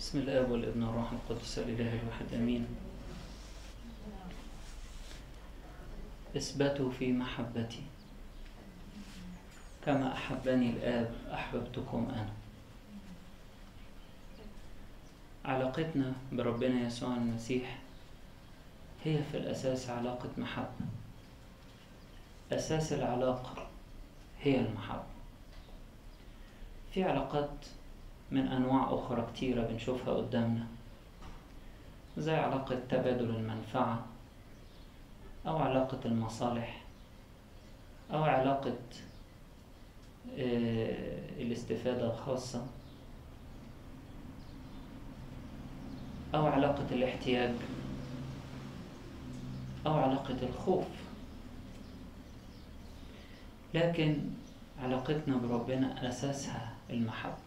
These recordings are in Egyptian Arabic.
بسم الآب والابن والروح القدس الإله الواحد آمين اثبتوا في محبتي كما أحبني الآب أحببتكم أنا علاقتنا بربنا يسوع المسيح هي في الأساس علاقة محبة أساس العلاقة هي المحبة في علاقات من أنواع أخرى كتيرة بنشوفها قدامنا زي علاقة تبادل المنفعة أو علاقة المصالح أو علاقة الاستفادة الخاصة أو علاقة الاحتياج أو علاقة الخوف لكن علاقتنا بربنا أساسها المحبة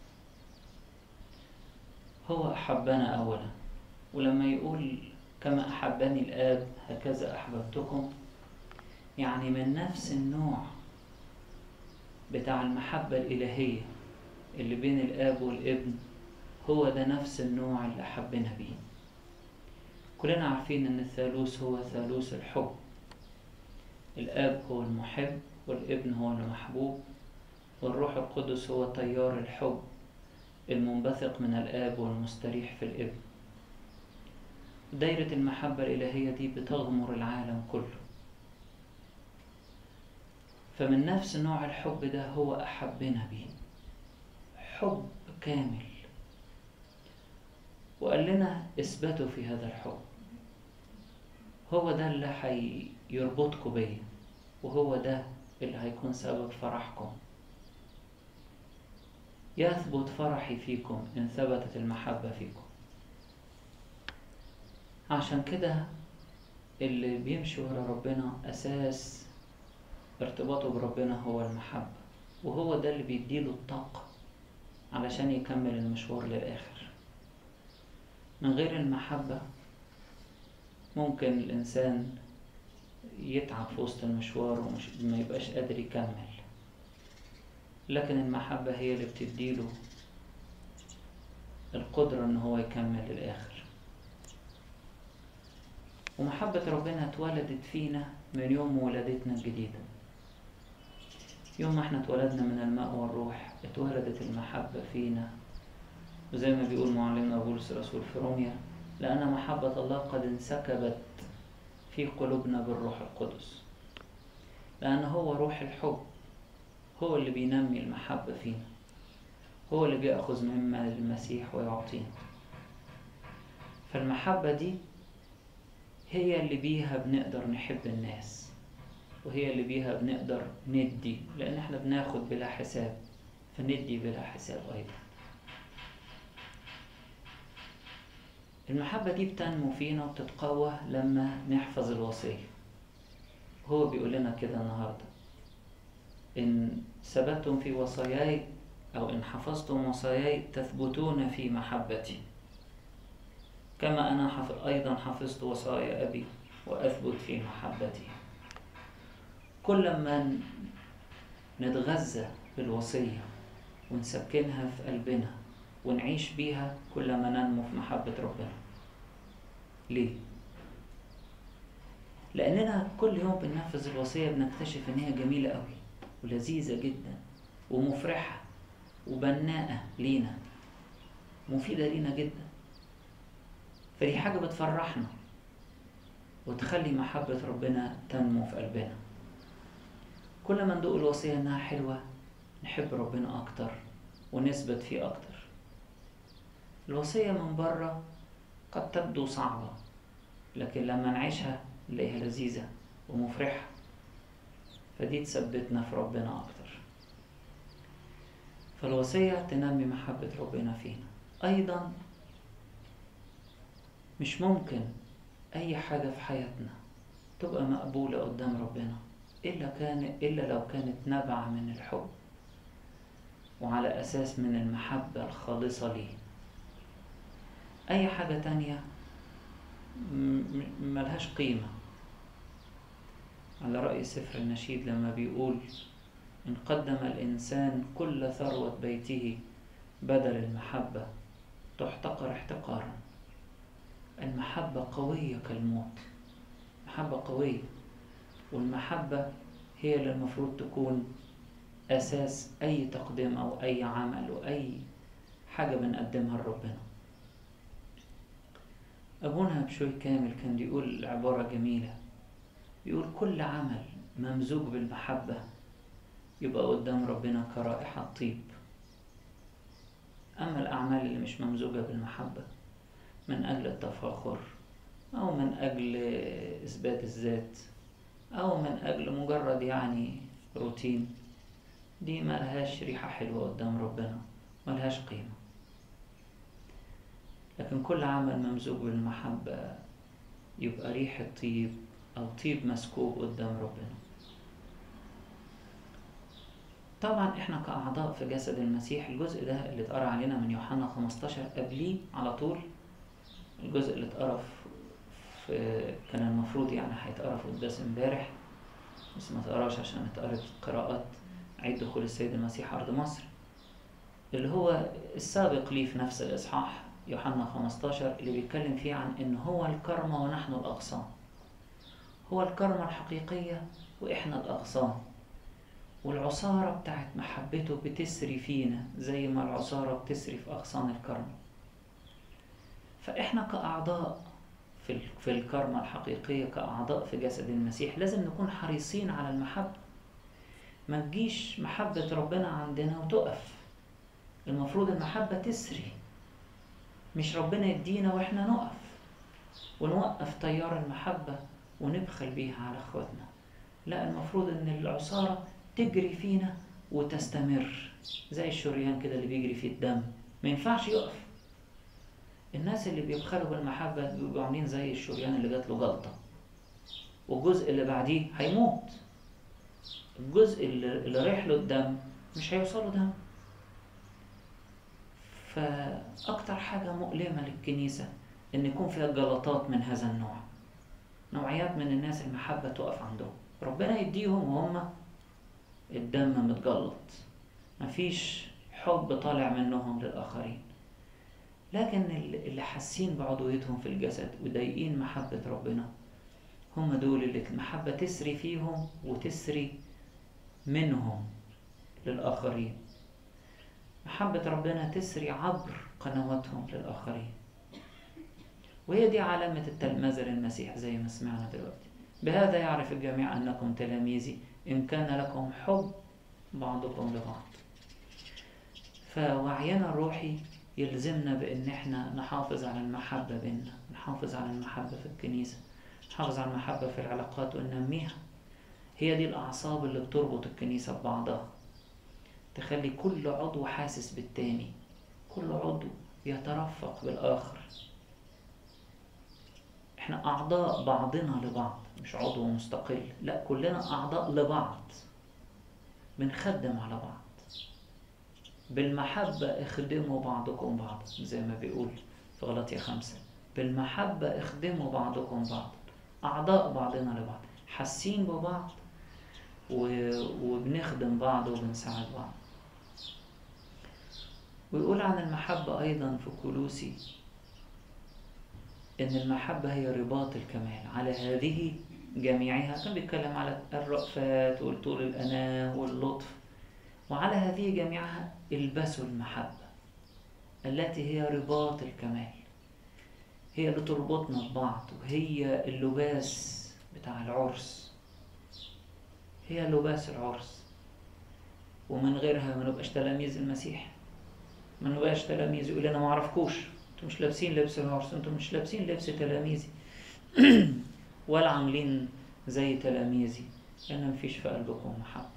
هو أحبنا أولا ولما يقول كما أحبني الآب هكذا أحببتكم يعني من نفس النوع بتاع المحبة الإلهية اللي بين الآب والابن هو ده نفس النوع اللي أحبنا بيه كلنا عارفين إن الثالوث هو ثالوث الحب الآب هو المحب والابن هو المحبوب والروح القدس هو تيار الحب المنبثق من الآب والمستريح في الابن دايرة المحبة الإلهية دي بتغمر العالم كله فمن نفس نوع الحب ده هو أحبنا بيه حب كامل وقال لنا اثبتوا في هذا الحب هو ده اللي هيربطكم بيا وهو ده اللي هيكون سبب فرحكم يثبت فرحي فيكم إن ثبتت المحبة فيكم عشان كده اللي بيمشي ورا ربنا أساس ارتباطه بربنا هو المحبة وهو ده اللي بيديله الطاقة علشان يكمل المشوار للآخر من غير المحبة ممكن الإنسان يتعب في وسط المشوار ومش ما يبقاش قادر يكمل لكن المحبة هي اللي بتديله القدرة إن هو يكمل للآخر ومحبة ربنا اتولدت فينا من يوم ولادتنا الجديدة يوم ما احنا اتولدنا من الماء والروح اتولدت المحبة فينا وزي ما بيقول معلمنا بولس الرسول في روميا لأن محبة الله قد انسكبت في قلوبنا بالروح القدس لأن هو روح الحب هو اللي بينمي المحبة فينا هو اللي بيأخذ مما المسيح ويعطينا فالمحبة دي هي اللي بيها بنقدر نحب الناس وهي اللي بيها بنقدر ندي لأن احنا بناخد بلا حساب فندي بلا حساب أيضا المحبة دي بتنمو فينا وبتتقوى لما نحفظ الوصية هو بيقول لنا كده النهارده إن ثبتتم في وصاياي أو إن حفظتم وصاياي تثبتون في محبتي كما أنا حفظ أيضا حفظت وصايا أبي وأثبت في محبتي كل ما نتغذى بالوصية ونسكنها في قلبنا ونعيش بيها كل ما ننمو في محبة ربنا ليه؟ لأننا كل يوم بننفذ الوصية بنكتشف إن هي جميلة قوي ولذيذة جدا ومفرحة وبناءة لينا مفيدة لينا جدا فدي حاجة بتفرحنا وتخلي محبة ربنا تنمو في قلبنا كل ما ندوق الوصية إنها حلوة نحب ربنا أكتر ونثبت فيه أكتر الوصية من بره قد تبدو صعبة لكن لما نعيشها نلاقيها لذيذة ومفرحة فدي تثبتنا في ربنا أكتر فالوصية تنمي محبة ربنا فينا أيضا مش ممكن أي حاجة في حياتنا تبقى مقبولة قدام ربنا إلا كان إلا لو كانت نبع من الحب وعلى أساس من المحبة الخالصة ليه أي حاجة تانية ملهاش قيمة على رأي سفر النشيد لما بيقول إن قدم الإنسان كل ثروة بيته بدل المحبة تحتقر احتقارا المحبة قوية كالموت محبة قوية والمحبة هي اللي المفروض تكون أساس أي تقديم أو أي عمل وأي حاجة بنقدمها لربنا أبونا بشوي كامل كان بيقول عبارة جميلة بيقول كل عمل ممزوج بالمحبة يبقى قدام ربنا كرائحة طيب أما الأعمال اللي مش ممزوجة بالمحبة من أجل التفاخر أو من أجل إثبات الذات أو من أجل مجرد يعني روتين دي ملهاش ريحة حلوة قدام ربنا ملهاش قيمة لكن كل عمل ممزوج بالمحبة يبقى ريحة طيب أو طيب مسكوب قدام ربنا طبعا احنا كأعضاء في جسد المسيح الجزء ده اللي اتقرا علينا من يوحنا 15 قبليه على طول الجزء اللي اتقرا في كان المفروض يعني هيتقرا في قداس امبارح بس ما اتقراش عشان اتقرت قراءات عيد دخول السيد المسيح أرض مصر اللي هو السابق ليه في نفس الإصحاح يوحنا 15 اللي بيتكلم فيه عن إن هو الكرمة ونحن الأغصان هو الكرمة الحقيقية وإحنا الأغصان والعصارة بتاعت محبته بتسري فينا زي ما العصارة بتسري في أغصان الكرمة فإحنا كأعضاء في في الكرمة الحقيقية كأعضاء في جسد المسيح لازم نكون حريصين على المحبة ما تجيش محبة ربنا عندنا وتقف المفروض المحبة تسري مش ربنا يدينا واحنا نقف ونوقف تيار المحبة ونبخل بيها على اخواتنا لا المفروض ان العصارة تجري فينا وتستمر زي الشريان كده اللي بيجري فيه الدم ما ينفعش يقف الناس اللي بيبخلوا بالمحبة بيبقوا عاملين زي الشريان اللي جات له جلطة والجزء اللي بعديه هيموت الجزء اللي رايح له الدم مش هيوصله دم فأكتر حاجة مؤلمة للكنيسة إن يكون فيها جلطات من هذا النوع نوعيات من الناس المحبة تقف عندهم ربنا يديهم وهم الدم متجلط مفيش حب طالع منهم للآخرين لكن اللي حاسين بعضويتهم في الجسد وضايقين محبة ربنا هم دول اللي المحبة تسري فيهم وتسري منهم للآخرين محبة ربنا تسري عبر قنواتهم للآخرين وهي دي علامة التلمذة للمسيح زي ما سمعنا دلوقتي بهذا يعرف الجميع أنكم تلاميذي إن كان لكم حب بعضكم لبعض فوعينا الروحي يلزمنا بأن احنا نحافظ على المحبة بيننا نحافظ على المحبة في الكنيسة نحافظ على المحبة في العلاقات وننميها هي دي الأعصاب اللي بتربط الكنيسة ببعضها تخلي كل عضو حاسس بالتاني كل عضو يترفق بالآخر احنا أعضاء بعضنا لبعض مش عضو مستقل لا كلنا أعضاء لبعض بنخدم على بعض بالمحبة اخدموا بعضكم بعض زي ما بيقول في غلطية خمسة بالمحبة اخدموا بعضكم بعض أعضاء بعضنا لبعض حاسين ببعض وبنخدم بعض وبنساعد بعض ويقول عن المحبة أيضا في كولوسي إن المحبة هي رباط الكمال على هذه جميعها كان بيتكلم على الرأفات والطول الأناة واللطف وعلى هذه جميعها البسوا المحبة التي هي رباط الكمال هي اللي تربطنا ببعض وهي اللباس بتاع العرس هي لباس العرس ومن غيرها ما نبقاش تلاميذ المسيح ما نبقاش تلاميذ يقول انا ما اعرفكوش انتوا مش لابسين لبس العرس انتوا مش لابسين لبس تلاميذي ولا عاملين زي تلاميذي لان مفيش في قلبكم محبه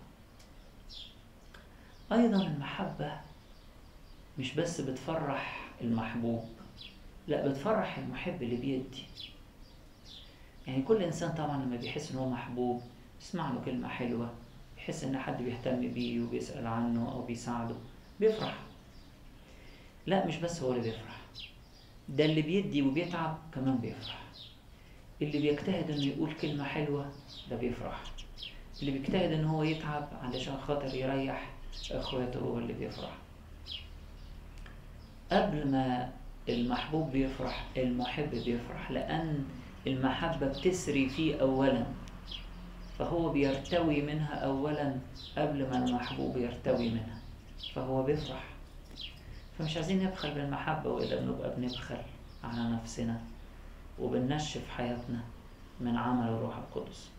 ايضا المحبه مش بس بتفرح المحبوب لا بتفرح المحب اللي بيدي يعني كل انسان طبعا لما بيحس ان هو محبوب يسمع له كلمه حلوه يحس ان حد بيهتم بيه وبيسال عنه او بيساعده بيفرح لا مش بس هو اللي بيفرح ده اللي بيدي وبيتعب كمان بيفرح اللي بيجتهد انه يقول كلمه حلوه ده بيفرح اللي بيجتهد ان هو يتعب علشان خاطر يريح اخواته هو اللي بيفرح قبل ما المحبوب بيفرح المحب بيفرح لأن المحبة بتسري فيه أولا فهو بيرتوي منها أولا قبل ما المحبوب يرتوي منها فهو بيفرح فمش عايزين نبخل بالمحبة وإلا بنبقى بنبخل على نفسنا وبننشف حياتنا من عمل الروح القدس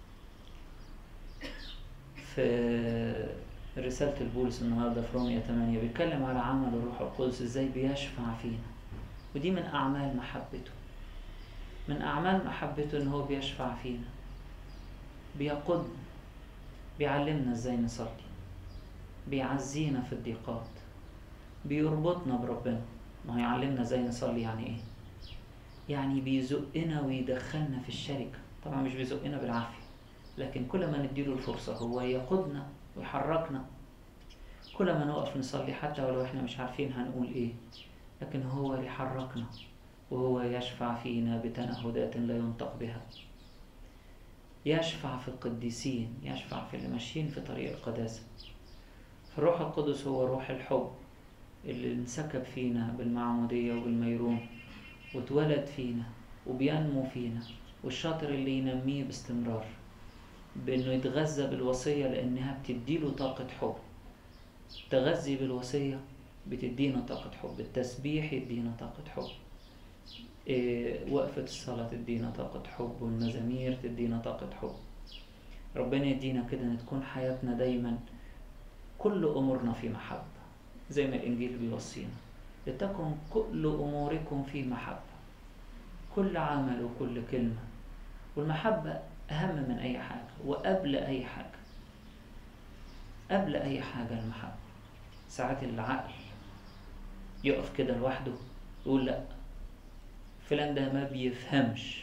في رسالة البولس النهاردة في رومية 8 بيتكلم على عمل الروح القدس ازاي بيشفع فينا ودي من أعمال محبته من أعمال محبته إن هو بيشفع فينا بيقودنا بيعلمنا ازاي نصلي بيعزينا في الضيقات بيربطنا بربنا ما هو يعلمنا ازاي نصلي يعني ايه يعني بيزقنا ويدخلنا في الشركة طبعا مش بيزقنا بالعافية لكن كل ما نديله الفرصة هو يقودنا ويحركنا كل ما نقف نصلي حتى ولو احنا مش عارفين هنقول ايه لكن هو يحركنا وهو يشفع فينا بتنهدات لا ينطق بها يشفع في القديسين يشفع في اللي ماشيين في طريق القداسة فالروح القدس هو روح الحب اللي انسكب فينا بالمعمودية وبالميرون واتولد فينا وبينمو فينا والشاطر اللي ينميه باستمرار بانه يتغذى بالوصية لانها بتديله طاقة حب تغذي بالوصية بتدينا طاقة حب التسبيح يدينا طاقة حب إيه وقفة الصلاة تدينا طاقة حب والمزامير تدينا طاقة حب ربنا يدينا كده ان تكون حياتنا دايما كل امورنا في محبة زي ما الانجيل بيوصينا لتكن كل اموركم في محبة كل عمل وكل كلمة والمحبة اهم من اي حاجة وقبل اي حاجة قبل اي حاجة المحبة ساعات العقل يقف كده لوحده يقول لا فلان ده ما بيفهمش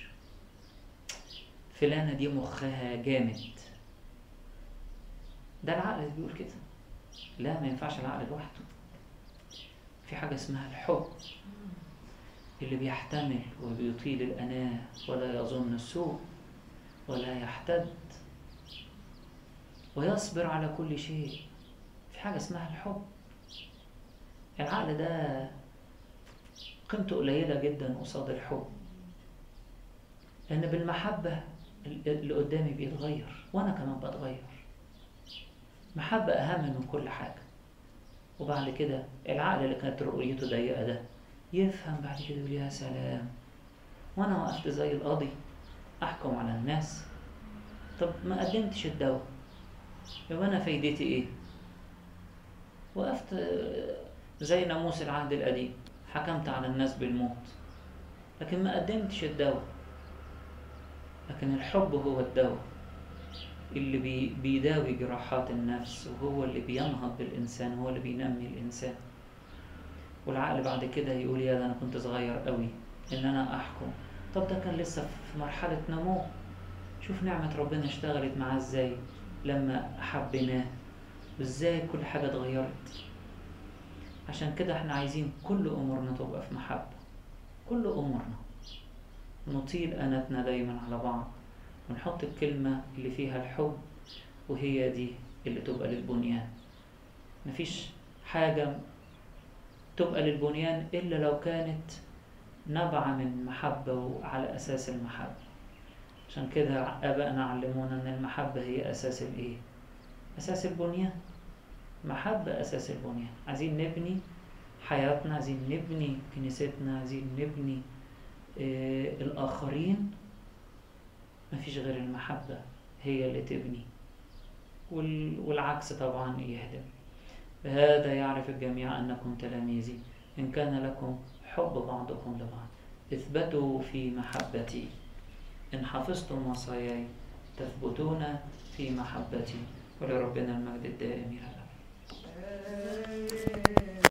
فلانة دي مخها جامد ده العقل اللي بيقول كده لا ما ينفعش العقل لوحده في حاجة اسمها الحب اللي بيحتمل وبيطيل الأناة ولا يظن السوء ولا يحتد ويصبر على كل شيء في حاجة اسمها الحب العقل ده قيمته قليلة جدا قصاد الحب لأن بالمحبة اللي قدامي بيتغير وأنا كمان بتغير محبة أهم من كل حاجة وبعد كده العقل اللي كانت رؤيته ضيقة ده يفهم بعد كده يقول يا سلام وأنا وقفت زي القاضي أحكم على الناس طب ما قدمتش الدواء يبقى أنا فايدتي إيه؟ وقفت زي ناموس العهد القديم حكمت على الناس بالموت لكن ما قدمتش الدواء لكن الحب هو الدواء اللي بي بيداوي جراحات النفس وهو اللي بينهض بالإنسان هو اللي بينمي الإنسان والعقل بعد كده يقول يا ده أنا كنت صغير قوي إن أنا أحكم طب ده كان لسه في مرحلة نمو شوف نعمة ربنا اشتغلت معاه ازاي لما حبيناه وازاي كل حاجة اتغيرت عشان كده احنا عايزين كل أمورنا تبقى في محبة كل أمورنا نطيل أناتنا دايما على بعض ونحط الكلمة اللي فيها الحب وهي دي اللي تبقى للبنيان مفيش حاجة تبقى للبنيان إلا لو كانت نبع من محبة وعلى أساس المحبة عشان كده آبائنا علمونا إن المحبة هي أساس الإيه؟ أساس البنيان محبة أساس البنيان عايزين نبني حياتنا عايزين نبني كنيستنا عايزين نبني آه الآخرين مفيش غير المحبة هي اللي تبني وال... والعكس طبعا يهدم بهذا يعرف الجميع أنكم تلاميذي إن كان لكم حب بعضكم لبعض اثبتوا في محبتي إن حفظتم وصاياي تثبتون في محبتي ولربنا المجد الدائم إلى الأبد